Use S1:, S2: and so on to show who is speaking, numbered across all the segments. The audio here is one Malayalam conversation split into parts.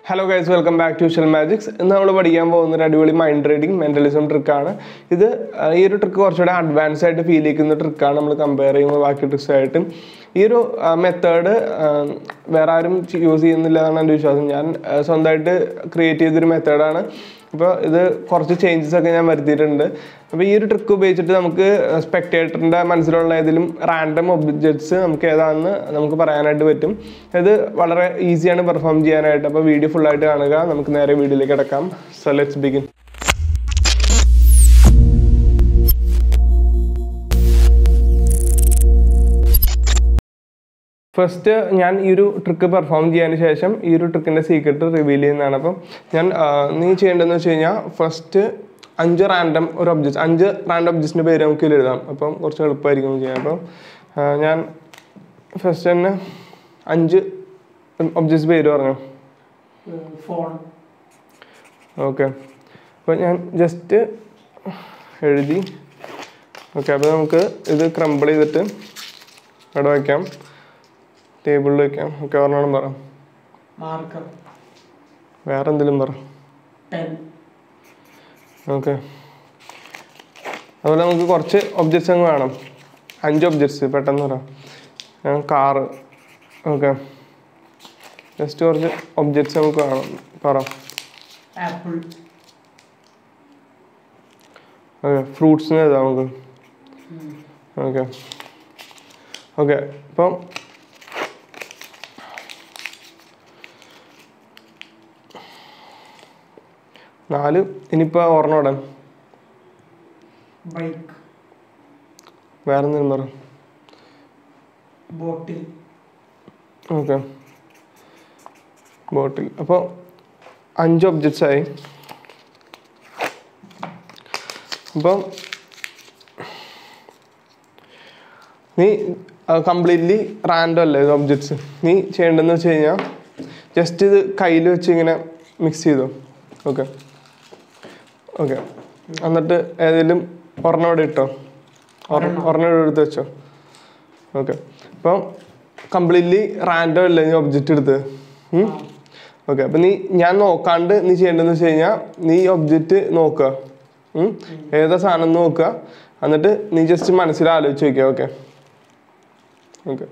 S1: Hello guys welcome back to visual magics ഇന്ന് നമ്മൾ പഠിക്കാൻ പോകുന്ന ഒരു അടിപൊളി മൈൻഡ് റീഡിങ് മെന്റലിസം ട്രിക്കാണ് ഇത് ആ, ഈ ഒരു ട്രിക്ക് കുറച്ചുകൂടെ അഡ്വാൻസ് ആയിട്ട് ഫീൽ ചെയ്യുന്ന ട്രിക്കാണ് നമ്മൾ കമ്പയർ ചെയ്യുമ്പോൾ ബാക്കി ട്രിക്സ് ആയിട്ട് ഈ ഒരു മെത്തേഡ് വേറെ ആരും യൂസ് ചെയ്യുന്നില്ല എന്നാണ് എൻ്റെ വിശ്വാസം ഞാൻ ആ, സ്വന്തമായിട്ട് ക്രിയേറ്റ് ചെയ്തൊരു മെത്തേഡാണ് അപ്പോൾ ഇത് കുറച്ച് ചേഞ്ചസ് ഒക്കെ ഞാൻ വരുത്തിയിട്ടുണ്ട് അപ്പോൾ ഈ ഒരു ട്രിക്ക് ഉപയോഗിച്ചിട്ട് നമുക്ക് സ്പെക്ടേറ്ററിൻ്റെ മനസ്സിലുള്ള ഏതെങ്കിലും റാൻഡം ഒബ്ജക്ട്സ് നമുക്ക് ഏതാണെന്ന് നമുക്ക് പറയാനായിട്ട് പറ്റും ഇത് വളരെ ഈസിയാണ് പെർഫോം ചെയ്യാനായിട്ട് അപ്പോൾ വീഡിയോ ഫുള്ളായിട്ട് കാണുക നമുക്ക് നേരെ വീഡിയോയിലേക്ക് കിടക്കാം സോ ലെറ്റ്സ് ബിഗിൻ ഫസ്റ്റ് ഞാൻ ഈ ഒരു ട്രിക്ക് പെർഫോം ചെയ്യാൻ ശേഷം ഈ ഒരു ട്രിക്കിൻ്റെ സീക്രട്ട് റിവീൽ ചെയ്യുന്നതാണ് അപ്പം ഞാൻ ആ, നീ ചെയ്യേണ്ടതെന്ന് വെച്ച് കഴിഞ്ഞാൽ ഫസ്റ്റ് അഞ്ച് റാൻഡം ഒരു ഒബ്ജക്റ്റ് അഞ്ച് റാൻഡം ഒബ്ജക്റ്റിൻ്റെ പേര് നമുക്ക് ഇതിൽ എഴുതാം അപ്പം കുറച്ച് എളുപ്പമായിരിക്കും ചെയ്യാൻ അപ്പം ആ, ഞാൻ ഫസ്റ്റ് തന്നെ അഞ്ച് ഒബ്ജക്ട്സ് പേര് പറഞ്ഞു
S2: ഫോൺ
S1: ഓക്കെ അപ്പോൾ ഞാൻ ജസ്റ്റ് എഴുതി ഓക്കെ അപ്പോൾ നമുക്ക് ഇത് ക്രംബിൾ ചെയ്തിട്ട് അവിടെ വയ്ക്കാം ടേബിളിൽ വയ്ക്കാം ഓക്കെ ഒരെണ്ണം പറ
S2: മാർക്കർ
S1: വേറെ എന്തെങ്കിലും പറ
S2: പെൻ
S1: ഓക്കെ അതുപോലെ നമുക്ക് കുറച്ച് ഒബ്ജക്ട്സ് അങ്ങ് വേണം അഞ്ച് ഒബ്ജക്ട്സ് പെട്ടെന്ന് പറയാം കാറ് ഓക്കെ ജസ്റ്റ് കുറച്ച് ഒബ്ജക്ട്സ് നമുക്ക് വേണം പറ
S2: ആപ്പിൾ
S1: ഓക്കെ ഫ്രൂട്ട്സിന് എഴുതാം നമുക്ക് ഓക്കെ ഓക്കെ അപ്പം നാല് ഇനിയിപ്പോൾ ഓർമ്മ ഇടാൻ
S2: ബൈക്ക്
S1: വേറെ എന്തെങ്കിലും പറ
S2: ബോട്ടിൽ
S1: ഓക്കെ ബോട്ടിൽ അപ്പോൾ അഞ്ച് ഒബ്ജക്ട്സ് ആയി അപ്പം നീ കംപ്ലീറ്റ്ലി റാൻഡം അല്ലേ ഇത് ഒബ്ജക്ട്സ് നീ ചെയ്യേണ്ടതെന്ന് വെച്ച് കഴിഞ്ഞാൽ ജസ്റ്റ് ഇത് കയ്യിൽ വെച്ച് ഇങ്ങനെ മിക്സ് ചെയ്തോ ഓക്കെ ഓക്കെ എന്നിട്ട് ഏതെങ്കിലും ഒരെണ്ണം ഇവിടെ ഇട്ടോ ഒരെണ്ണം ഒരെണ്ണം ഇവിടെ എടുത്ത് വെച്ചോ ഓക്കെ അപ്പം കംപ്ലീറ്റ്ലി റാൻഡം അല്ലേ നീ ഒബ്ജക്റ്റ് എടുത്ത് ഓക്കെ അപ്പം നീ ഞാൻ നോക്കാണ്ട് നീ ചെയ്യേണ്ടതെന്ന് വെച്ച് കഴിഞ്ഞാൽ നീ ഒബ്ജക്റ്റ് നോക്കുക ഉം? ഏതാ സാധനം എന്ന് നോക്കുക എന്നിട്ട് നീ ജസ്റ്റ് മനസ്സിൽ ആലോചിച്ച് വയ്ക്കുക ഓക്കെ ഓക്കെ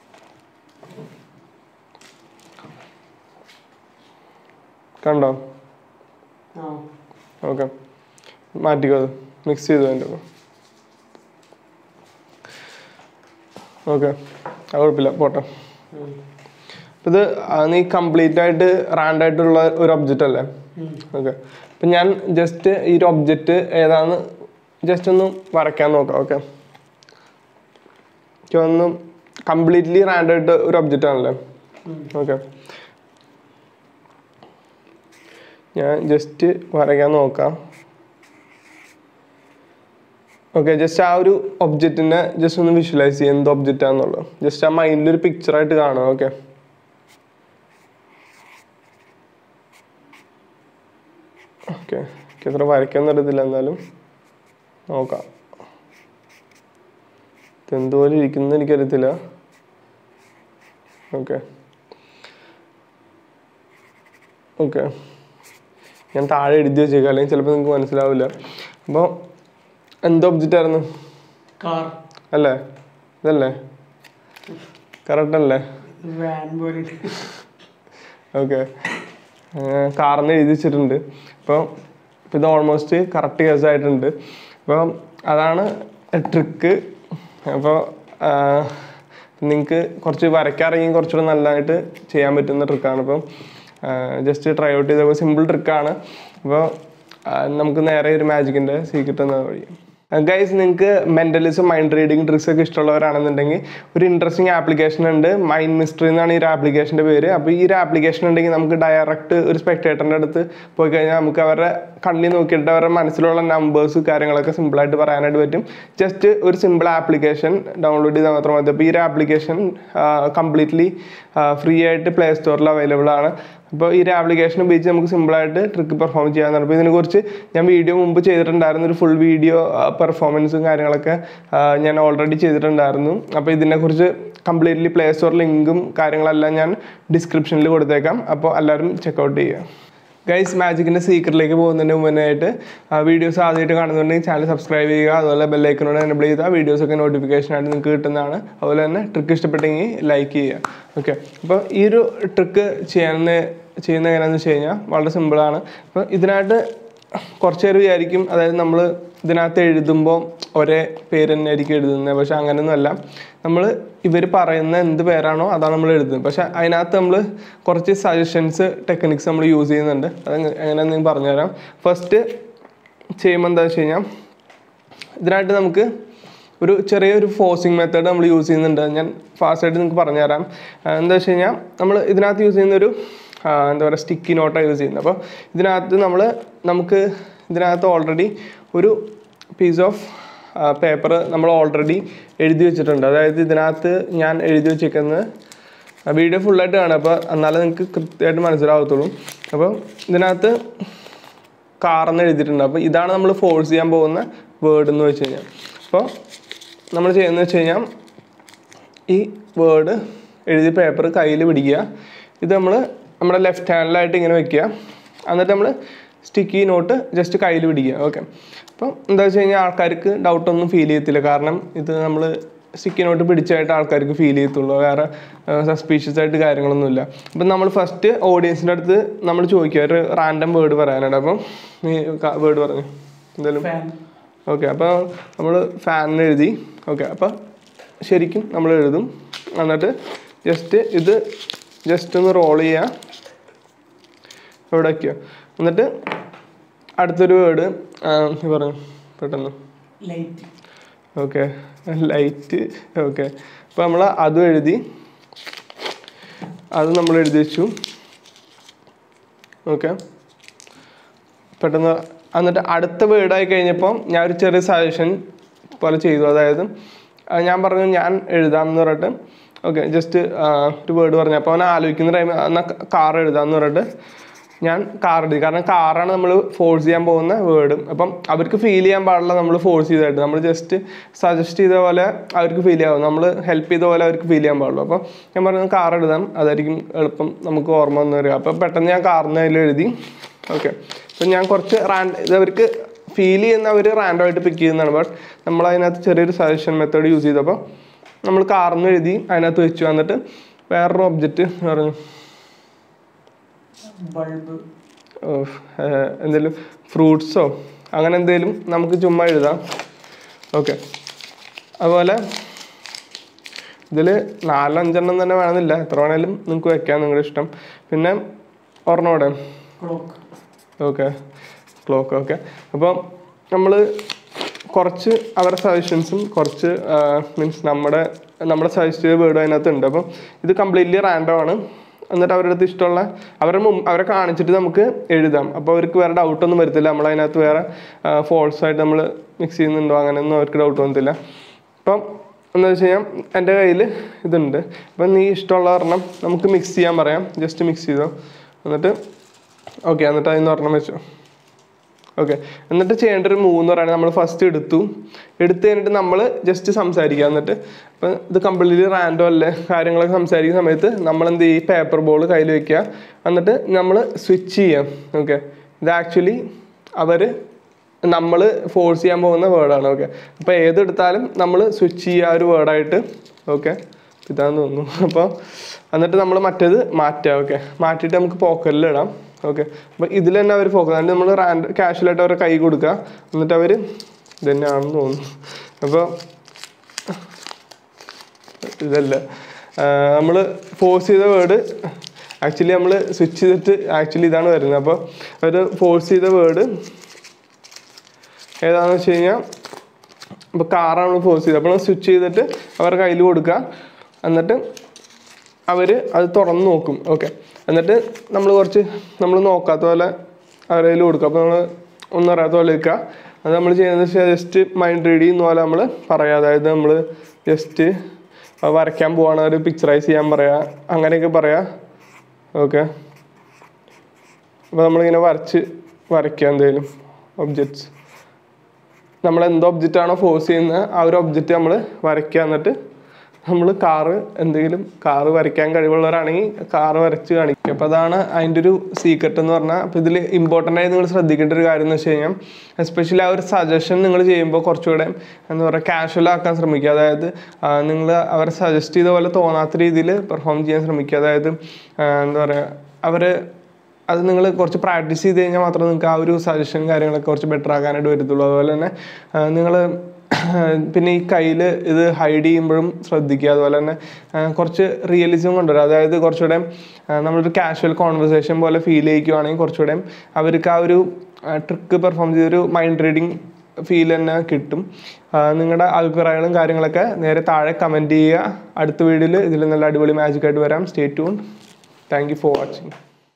S1: കണ്ടോ
S2: ആ
S1: ഓക്കെ മാറ്റിക്കോ അത് മിക്സ് ചെയ്തു അതിൻ്റെ ഓക്കെ അത് കുഴപ്പമില്ല പോട്ടെ അപ്പൊ ഇത് ആ, നീ കംപ്ലീറ്റ് ആയിട്ട് റാൻഡ് ആയിട്ടുള്ള ഒരു ഒബ്ജക്റ്റ് അല്ലേ ഓക്കെ അപ്പം ഞാൻ ജസ്റ്റ് ഈ ഒരു ഒബ്ജക്റ്റ് ഏതാന്ന് ജസ്റ്റ് ഒന്ന് വരയ്ക്കാൻ നോക്കാം ഓക്കെ ഒന്ന് കംപ്ലീറ്റ്ലി റാൻഡ് ആയിട്ട് ഒരു ഒബ്ജക്റ്റ് ആണല്ലേ ഓക്കെ ഞാൻ ജസ്റ്റ് വരയ്ക്കാൻ നോക്കാം ഓക്കെ ജസ്റ്റ് ആ ഒരു ഒബ്ജക്റ്റിനെ ജസ്റ്റ് ഒന്ന് വിഷ്വലൈസ് ചെയ്യുക എന്ത് ഒബ്ജക്റ്റ് ആണെന്നുള്ളത് ജസ്റ്റ് ആ മൈൻഡിൽ ഒരു പിക്ചറായിട്ട് കാണുക ഓക്കെ ഓക്കെ എനിക്ക് അത്ര വരയ്ക്കാൻ അറിയത്തില്ല എന്നാലും നോക്കാം ഇതെന്തുപോലെ ഇരിക്കുന്നത് എനിക്കറിയത്തില്ല ഓക്കെ ഓക്കെ ഞാൻ താഴെ എഴുതി വെച്ചേക്കാം അല്ലെങ്കിൽ ചിലപ്പോൾ നിങ്ങൾക്ക് മനസ്സിലാവില്ല അപ്പോൾ എന്ത് ഒബ്ജക്റ്റ് ആയിരുന്നു
S2: കാർ
S1: അല്ലേ ഇതല്ലേ കറക്റ്റ് അല്ലേ
S2: വാൻ പോലെ
S1: ഓക്കെ കാറിന്ന് എഴുതി വെച്ചിട്ടുണ്ട് അപ്പോൾ ഇത് ഓൾമോസ്റ്റ് കറക്റ്റ് കേസ് ആയിട്ടുണ്ട് അപ്പോൾ അതാണ് ട്രിക്ക് അപ്പോൾ നിങ്ങൾക്ക് കുറച്ച് വരയ്ക്കാറിയെങ്കിൽ കുറച്ചുകൂടെ നല്ലതായിട്ട് ചെയ്യാൻ പറ്റുന്ന ട്രിക്കാണ് അപ്പം ജസ്റ്റ് ട്രൈ ഔട്ട് ചെയ്തപ്പോൾ സിമ്പിൾ ട്രിക്കാണ് അപ്പോൾ നമുക്ക് നേരെ ഒരു മാജിക്കിൻ്റെ സീക്രട്ട് എന്ന വഴി ഗൈസ് നിങ്ങൾക്ക് മെന്റലിസം മൈൻഡ് റീഡിങ് ട്രിക്സ് ഒക്കെ ഇഷ്ടമുള്ളവരാണെന്നുണ്ടെങ്കിൽ ഒരു ഇൻട്രസ്റ്റിംഗ് ആപ്ലിക്കേഷൻ ഉണ്ട് മൈൻഡ് മിസ്റ്ററി എന്നാണ് ഈ ഒരു ആപ്ലിക്കേഷൻ്റെ പേര് അപ്പോൾ ഈ ഒരു ആപ്ലിക്കേഷൻ ഉണ്ടെങ്കിൽ നമുക്ക് ഡയറക്റ്റ് ഒരു സ്പെക്ടേറ്ററിൻ്റെ അടുത്ത് പോയി കഴിഞ്ഞാൽ നമുക്ക് അവരുടെ കണ്ണിൽ നോക്കിയിട്ട് അവരുടെ മനസ്സിലുള്ള നമ്പേഴ്സ് കാര്യങ്ങളൊക്കെ സിമ്പിളായിട്ട് പറയാനായിട്ട് പറ്റും ജസ്റ്റ് ഒരു സിമ്പിൾ ആപ്ലിക്കേഷൻ ഡൗൺലോഡ് ചെയ്താൽ മാത്രം മതി അപ്പോൾ ഈ ഒരു ആപ്ലിക്കേഷൻ കംപ്ലീറ്റ്ലി ഫ്രീ ആയിട്ട് പ്ലേ സ്റ്റോറിൽ അവൈലബിൾ ആണ് അപ്പോൾ ഈ ഒരു ആപ്ലിക്കേഷൻ ഉപയോഗിച്ച് നമുക്ക് സിമ്പിളായിട്ട് ട്രിക്ക് പെർഫോം ചെയ്യാൻ അപ്പോൾ ഇതിനെക്കുറിച്ച് ഞാൻ വീഡിയോ മുമ്പ് ചെയ്തിട്ടുണ്ടായിരുന്നു ഒരു ഫുൾ വീഡിയോ പെർഫോമൻസും കാര്യങ്ങളൊക്കെ ആ, ഞാൻ ഓൾറെഡി ചെയ്തിട്ടുണ്ടായിരുന്നു അപ്പോൾ ഇതിനെക്കുറിച്ച് കംപ്ലീറ്റ്ലി പ്ലേ സ്റ്റോർ ലിങ്കും കാര്യങ്ങളെല്ലാം ഞാൻ ഡിസ്ക്രിപ്ഷനിൽ കൊടുത്തേക്കാം അപ്പോൾ എല്ലാവരും ചെക്കൗട്ട് ചെയ്യുക ഗൈസ് മാജിക്കിൻ്റെ സീക്രട്ടിലേക്ക് പോകുന്നതിന് മുന്നായിട്ട് വീഡിയോസ് ആദ്യമായിട്ട് കാണുന്നുണ്ടെങ്കിൽ ചാനൽ സബ്സ്ക്രൈബ് ചെയ്യുക അതുപോലെ ബെല്ലൈക്കനോട് എനബിൾ ചെയ്താൽ വീഡിയോസൊക്കെ നോട്ടിഫിക്കേഷൻ ആയിട്ട് നിങ്ങൾക്ക് കിട്ടുന്നതാണ് അതുപോലെ തന്നെ ട്രിക്ക് ഇഷ്ടപ്പെട്ടെങ്കിൽ ലൈക്ക് ചെയ്യുക ഓക്കെ അപ്പോൾ ഈ ഒരു ട്രിക്ക് ചെയ്യാൻ ചെയ്യുന്ന എങ്ങനെയാണെന്ന് വെച്ച് കഴിഞ്ഞാൽ വളരെ സിമ്പിളാണ് അപ്പോൾ ഇതിനായിട്ട് കുറച്ച് പേര് വിചാരിക്കും അതായത് നമ്മൾ ഇതിനകത്ത് എഴുതുമ്പോൾ ഒരേ പേര് തന്നെ ആയിരിക്കും എഴുതുന്നത് പക്ഷെ അങ്ങനെയൊന്നുമല്ല നമ്മൾ ഇവർ പറയുന്ന എന്ത് പേരാണോ അതാണ് നമ്മൾ എഴുതുന്നത് പക്ഷെ അതിനകത്ത് നമ്മൾ കുറച്ച് സജഷൻസ് ടെക്നിക്സ് നമ്മൾ യൂസ് ചെയ്യുന്നുണ്ട് അത് എങ്ങ- എങ്ങനെയാണെന്ന് ഞാൻ പറഞ്ഞുതരാം ഫസ്റ്റ് ചെയ്യുമ്പോൾ എന്താ വെച്ച് കഴിഞ്ഞാൽ ഇതിനായിട്ട് നമുക്ക് ഒരു ചെറിയൊരു ഫോഴ്സിങ് മെത്തേഡ് നമ്മൾ യൂസ് ചെയ്യുന്നുണ്ട് ഞാൻ ഫാസ്റ്റായിട്ട് നിങ്ങൾക്ക് പറഞ്ഞുതരാം ആ, എന്താ വെച്ച് കഴിഞ്ഞാൽ നമ്മൾ ഇതിനകത്ത് യൂസ് ചെയ്യുന്നൊരു ആ, എന്താ പറയുക സ്റ്റിക്കി നോട്ടാണ് യൂസ് ചെയ്യുന്നത് അപ്പോൾ ഇതിനകത്ത് നമ്മൾ നമുക്ക് ഇതിനകത്ത് ഓൾറെഡി ഒരു പീസ് ഓഫ് പേപ്പർ നമ്മൾ ഓൾറെഡി എഴുതി വെച്ചിട്ടുണ്ട് അതായത് ഇതിനകത്ത് ഞാൻ എഴുതി വെച്ചേക്കുന്നത് വീഡിയോ ഫുള്ളായിട്ട് കാണാം അപ്പോൾ എന്നാലേ നിങ്ങൾക്ക് കൃത്യമായിട്ട് മനസ്സിലാവത്തുള്ളൂ അപ്പോൾ ഇതിനകത്ത് കാറെന്ന് എഴുതിയിട്ടുണ്ട് അപ്പോൾ ഇതാണ് നമ്മൾ ഫോഴ്സ് ചെയ്യാൻ പോകുന്ന വേർഡ് എന്ന് വെച്ച് കഴിഞ്ഞാൽ അപ്പോൾ നമ്മൾ ചെയ്യുന്നത് വെച്ച് കഴിഞ്ഞാൽ ഈ വേർഡ് എഴുതിയ പേപ്പർ കയ്യിൽ പിടിക്കുക ഇത് നമ്മൾ നമ്മുടെ ലെഫ്റ്റ് ഹാൻഡിലായിട്ട് ഇങ്ങനെ വെക്കുക എന്നിട്ട് നമ്മൾ സ്റ്റിക്കി നോട്ട് ജസ്റ്റ് കയ്യിൽ പിടിക്കുക ഓക്കെ അപ്പം എന്താ വെച്ച് കഴിഞ്ഞാൽ ആൾക്കാർക്ക് ഡൗട്ടൊന്നും ഫീൽ ചെയ്യത്തില്ല കാരണം ഇത് നമ്മൾ സ്റ്റിക്കി നോട്ട് പിടിച്ചായിട്ട് ആൾക്കാർക്ക് ഫീൽ ചെയ്യത്തുള്ളൂ വേറെ സസ്പീഷ്യസ് ആയിട്ട് കാര്യങ്ങളൊന്നുമില്ല അപ്പം നമ്മൾ ഫസ്റ്റ് ഓഡിയൻസിൻ്റെ അടുത്ത് നമ്മൾ ചോദിക്കുക ഒരു റാൻഡം വേർഡ് പറയാനായിട്ട് അപ്പം നീ വേർഡ് പറഞ്ഞു എന്തായാലും
S2: ഫാൻ
S1: ഓക്കെ അപ്പോൾ നമ്മൾ ഫാനിന് എഴുതി ഓക്കെ അപ്പോൾ ശരിക്കും നമ്മൾ എഴുതും എന്നിട്ട് ജസ്റ്റ് ഇത് ജസ്റ്റ് ഒന്ന് റോൾ ചെയ്യുക ഇവിടെ വയ്ക്കുക എന്നിട്ട് അടുത്തൊരു വേർഡ് പറഞ്ഞു പെട്ടെന്ന്
S2: ലൈറ്റ്
S1: ഓക്കെ ലൈറ്റ് ഓക്കെ അപ്പോൾ നമ്മൾ അതും എഴുതി അത് നമ്മൾ എഴുതി വെച്ചു ഓക്കെ പെട്ടെന്ന് എന്നിട്ട് അടുത്ത വേർഡായി കഴിഞ്ഞപ്പോൾ ഞാൻ ഒരു ചെറിയ സജഷൻ പോലെ ചെയ്തു അതായത് ആ, ഞാൻ പറഞ്ഞു ഞാൻ എഴുതാം എന്ന് പറഞ്ഞിട്ട് ഓക്കെ ജസ്റ്റ് ഒരു വേർഡ് പറഞ്ഞു അപ്പോൾ അവൻ ആലോചിക്കുന്ന ടൈം എന്നാൽ കാർ എഴുതാമെന്ന് പറഞ്ഞിട്ട് ഞാൻ കാർ എഴുതി കാരണം കാറാണ് നമ്മൾ ഫോഴ്സ് ചെയ്യാൻ പോകുന്ന വേർഡ് അപ്പം അവർക്ക് ഫീൽ ചെയ്യാൻ പാടില്ല നമ്മൾ ഫോഴ്സ് ചെയ്തായിട്ട് നമ്മൾ ജസ്റ്റ് സജസ്റ്റ് ചെയ്ത പോലെ അവർക്ക് ഫീൽ ചെയ്യാവും നമ്മൾ ഹെൽപ്പ് ചെയ്ത പോലെ അവർക്ക് ഫീൽ ചെയ്യാൻ പാടുള്ളൂ അപ്പോൾ ഞാൻ പറഞ്ഞു കാർ എഴുതാം അതായിരിക്കും എളുപ്പം നമുക്ക് ഓർമ്മ വന്നു വരിക അപ്പോൾ പെട്ടെന്ന് ഞാൻ കാറിന് അതിൽ എഴുതി ഓക്കെ അപ്പം ഞാൻ കുറച്ച് റാൻഡ് ഇത് അവർക്ക് ഫീൽ ചെയ്യുന്ന അവർ റാൻഡമായിട്ട് പിക്ക് ചെയ്യുന്നതാണ് ബട്ട് നമ്മൾ അതിനകത്ത് ചെറിയൊരു സജഷൻ മെത്തേഡ് യൂസ് ചെയ്തപ്പോൾ നമ്മൾ കാറിന് എഴുതി അതിനകത്ത് വെച്ചു എന്നിട്ട് വേറൊരു ഒബ്ജക്റ്റ് പറഞ്ഞു
S2: ബൾബ്
S1: എന്തെങ്കിലും ഫ്രൂട്ട്സോ അങ്ങനെ എന്തെങ്കിലും നമുക്ക് ചുമ്മാ എഴുതാം ഓക്കെ അതുപോലെ ഇതിൽ നാലഞ്ചെണ്ണം തന്നെ വേണമെന്നില്ല എത്ര വേണേലും നിങ്ങൾക്ക് വെക്കാം നിങ്ങളുടെ ഇഷ്ടം പിന്നെ ഒരെണ്ണോടെ
S2: ക്ലോക്ക്
S1: ഓക്കെ ക്ലോക്ക് ഓക്കെ അപ്പോൾ നമ്മൾ കുറച്ച് അവരുടെ സജഷൻസും കുറച്ച് മീൻസ് നമ്മുടെ നമ്മുടെ സജസ്റ്റ് ചെയ്ത വേർഡും അതിനകത്ത് ഉണ്ട് അപ്പം ഇത് കംപ്ലീറ്റ്ലി റാൻഡം ആണ് എന്നിട്ട് അവരുടെ അടുത്ത് ഇഷ്ടമുള്ള അവരെ മുമ്പ് അവരെ കാണിച്ചിട്ട് നമുക്ക് എഴുതാം അപ്പോൾ അവർക്ക് വേറെ ഡൗട്ടൊന്നും വരത്തില്ല നമ്മൾ അതിനകത്ത് വേറെ ഫോൾസ് ആയിട്ട് നമ്മൾ മിക്സ് ചെയ്യുന്നുണ്ടോ അങ്ങനെയൊന്നും അവർക്ക് ഡൗട്ട് വന്നിട്ടില്ല അപ്പം എന്താ വെച്ച് കഴിഞ്ഞാൽ എൻ്റെ കയ്യിൽ ഇതുണ്ട് അപ്പം നീ ഇഷ്ടമുള്ള ഒരെണ്ണം നമുക്ക് മിക്സ് ചെയ്യാൻ പറയാം ജസ്റ്റ് മിക്സ് ചെയ്തോ എന്നിട്ട് ഓക്കെ എന്നിട്ട് അതിന് ഒരെണ്ണം വെച്ചോ ഓക്കെ എന്നിട്ട് ചെയ്യേണ്ട ഒരു മൂന്ന് പറയുന്നത് നമ്മൾ ഫസ്റ്റ് എടുത്തു എടുത്തു കഴിഞ്ഞിട്ട് നമ്മൾ ജസ്റ്റ് സംസാരിക്കുക എന്നിട്ട് ഇപ്പം ഇത് കംപ്ലീറ്റ്ലി റാൻഡോ അല്ലേ കാര്യങ്ങളൊക്കെ സംസാരിക്കുന്ന സമയത്ത് നമ്മൾ എന്ത് ചെയ്യും പേപ്പർ ബോൾ കയ്യിൽ വെക്കുക എന്നിട്ട് നമ്മൾ സ്വിച്ച് ചെയ്യാം ഓക്കെ ഇത് ആക്ച്വലി അവർ നമ്മൾ ഫോഴ്സ് ചെയ്യാൻ പോകുന്ന വേർഡാണ് ഓക്കെ അപ്പോൾ ഏതെടുത്താലും നമ്മൾ സ്വിച്ച് ചെയ്യുക ഒരു വേർഡായിട്ട് ഓക്കെ ഇതാന്ന് തോന്നുന്നു അപ്പോൾ എന്നിട്ട് നമ്മൾ മറ്റേത് മാറ്റുക ഓക്കെ മാറ്റിയിട്ട് നമുക്ക് പോക്കറ്റിൽ ഇടാം ഓക്കെ അപ്പോൾ ഇതിൽ തന്നെ അവർ ഫോക്കസ് എന്നിട്ട് നമ്മൾ റാൻഡ് കാഷ്വലായിട്ട് അവരെ കൈ കൊടുക്കുക എന്നിട്ട് അവർ ഇത് തന്നെയാണെന്ന് തോന്നുന്നു അപ്പോൾ ഇതല്ല നമ്മൾ ഫോഴ്സ് ചെയ്ത വേർഡ് ആക്ച്വലി നമ്മൾ സ്വിച്ച് ചെയ്തിട്ട് ആക്ച്വലി ഇതാണ് വരുന്നത് അപ്പോൾ അവർ ഫോഴ്സ് ചെയ്ത വേർഡ് ഏതാണെന്ന് വെച്ച് കഴിഞ്ഞാൽ ഇപ്പോൾ കാറാണ് നമ്മൾ ഫോഴ്സ് ചെയ്തത് അപ്പോൾ സ്വിച്ച് ചെയ്തിട്ട് അവരുടെ കയ്യിൽ കൊടുക്കുക എന്നിട്ട് അവർ അത് തുറന്ന് നോക്കും ഓക്കെ എന്നിട്ട് നമ്മൾ കുറച്ച് നമ്മൾ നോക്കാത്ത പോലെ അവരുടെ കയ്യിൽ കൊടുക്കുക അപ്പോൾ നമ്മൾ ഒന്നും അറിയാത്ത പോലെ വെക്കുക അത് നമ്മൾ ചെയ്യുന്നത് ജസ്റ്റ് മൈൻഡ് റീഡ് ചെയ്യുന്ന പോലെ നമ്മൾ പറയുക അതായത് നമ്മൾ ജസ്റ്റ് വരയ്ക്കാൻ പോവാണ് ഒരു പിക്ചറൈസ് ചെയ്യാൻ പറയുക അങ്ങനെയൊക്കെ പറയാം ഓക്കെ അപ്പോൾ നമ്മളിങ്ങനെ വരച്ച് വരയ്ക്കുക എന്തെങ്കിലും ഒബ്ജക്ട്സ് നമ്മൾ എന്ത് ഒബ്ജക്റ്റ് ആണോ ഫോഴ്സ് ചെയ്യുന്നത് ആ ഒരു ഒബ്ജക്റ്റ് നമ്മൾ വരയ്ക്കുക എന്നിട്ട് നമ്മൾ കാറ് എന്തെങ്കിലും കാറ് വരയ്ക്കാൻ കഴിവുള്ളവരാണെങ്കിൽ കാറ് വരച്ച് കാണിക്കുക അപ്പോൾ അതാണ് അതിൻ്റെ ഒരു സീക്രട്ട് എന്ന് പറഞ്ഞാൽ അപ്പോൾ ഇതിൽ ഇമ്പോർട്ടൻ്റ് ആയി നിങ്ങൾ ശ്രദ്ധിക്കേണ്ട ഒരു കാര്യം എന്ന് വെച്ച് കഴിഞ്ഞാൽ എസ്പെഷ്യലി ആ ഒരു സജഷൻ നിങ്ങൾ ചെയ്യുമ്പോൾ കുറച്ചുകൂടെ എന്താ പറയുക കാഷ്വൽ ആക്കാൻ ശ്രമിക്കുക അതായത് നിങ്ങൾ അവരെ സജസ്റ്റ് ചെയ്ത പോലെ തോന്നാത്ത രീതിയിൽ പെർഫോം ചെയ്യാൻ ശ്രമിക്കുക അതായത് ആ, എന്താ പറയുക അവർ അത് നിങ്ങൾ കുറച്ച് പ്രാക്ടീസ് ചെയ്ത് കഴിഞ്ഞാൽ മാത്രമേ നിങ്ങൾക്ക് ആ ഒരു സജഷൻ കാര്യങ്ങളൊക്കെ കുറച്ച് ബെറ്റർ ആക്കാനായിട്ട് വരത്തുള്ളൂ അതുപോലെ തന്നെ നിങ്ങൾ പിന്നെ ഈ കയ്യിൽ ഇത് ഹൈഡ് ചെയ്യുമ്പോഴും ശ്രദ്ധിക്കുക അതുപോലെ തന്നെ ആ, കുറച്ച് റിയലിസം കൊണ്ടുവരിക അതായത് കുറച്ചുകൂടെ ആ, നമ്മളൊരു കാഷ്വൽ കോൺവെർസേഷൻ പോലെ ഫീൽ ചെയ്യിക്കുവാണെങ്കിൽ കുറച്ചുകൂടെ അവർക്ക് ആ ഒരു ട്രിക്ക് പെർഫോം ചെയ്തൊരു മൈൻഡ് റീഡിങ് ഫീൽ തന്നെ കിട്ടും നിങ്ങളുടെ അഭിപ്രായങ്ങളും കാര്യങ്ങളൊക്കെ നേരെ താഴെ കമൻറ്റ് ചെയ്യുക അടുത്ത വീഡിയോയിൽ ഇതിൽ നല്ല അടിപൊളി മാജിക് ആയിട്ട് വരാം stay tune thank you for watching